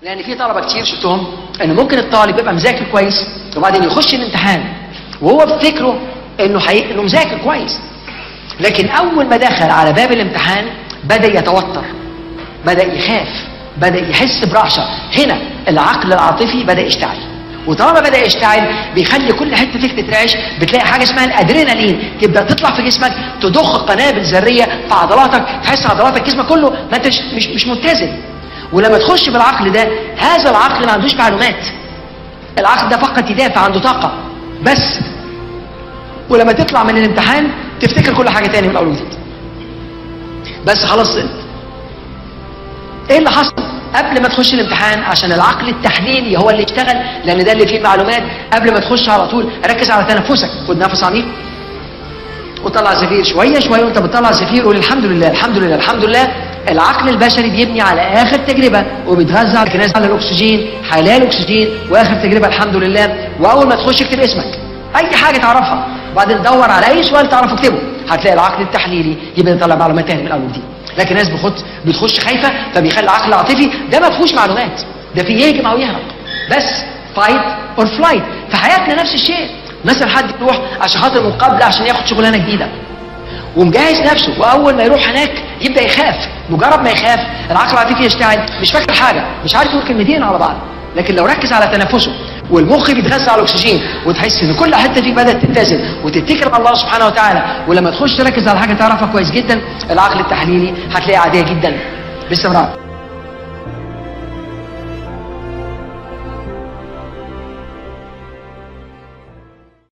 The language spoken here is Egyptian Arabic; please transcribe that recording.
لان في طلبه كتير شفتهم ان ممكن الطالب يبقى مذاكر كويس وبعدين يخش الامتحان وهو بفكره انه حي... انه مذاكر كويس لكن اول ما دخل على باب الامتحان بدا يتوتر بدا يخاف بدا يحس برعشه هنا العقل العاطفي بدا يشتعل وطالما بدا يشتعل بيخلي كل حته فيك تترعش بتلاقي حاجه اسمها الادرينالين تبدا تطلع في جسمك تضخ قنابل ذريه في عضلاتك تحس عضلاتك جسمك كله ما انت مش مش متزن ولما تخش بالعقل ده هذا العقل ما عندوش معلومات العقل ده فقط يدافع عنده طاقه بس ولما تطلع من الامتحان تفتكر كل حاجه تاني من اول وجديد بس خلاص سقط ايه اللي حصل قبل ما تخش الامتحان عشان العقل التحليلي هو اللي يشتغل لان ده اللي فيه المعلومات قبل ما تخش على طول ركز على تنفسك خد نفس عميق وطلع زفير شويه شويه وانت بتطلع زفير قول الحمد لله الحمد لله الحمد لله العقل البشري بيبني على اخر تجربه وبيتغذى على الكناز على الاكسجين حلال الاكسجين واخر تجربه الحمد لله واول ما تخش اكتب اسمك اي حاجه تعرفها وبعدين دور على اي سؤال تعرف اكتبه هتلاقي العقل التحليلي يبدا يطلع معلومات تاني من الاول وجديد لكن الناس بخد بتخش خايفه فبيخلي العقل العاطفي ده ما فيهوش معلومات ده فيه يهجم او يهرب بس فايت اور فلايت في حياتنا نفس الشيء مثلا حد يروح عشان خاطر مقابله عشان ياخد شغلانه جديده ومجهز نفسه واول ما يروح هناك يبدا يخاف مجرد ما يخاف العقل العاطفي يشتعل مش فاكر حاجه مش عارف يقول كلمتين على بعض لكن لو ركز على تنفسه والمخ بيتغذى على الاكسجين وتحس ان كل حته فيك بدات تتزن وتتكل على الله سبحانه وتعالى ولما تخش تركز على حاجه تعرفها كويس جدا العقل التحليلي هتلاقيها عاديه جدا باستمرار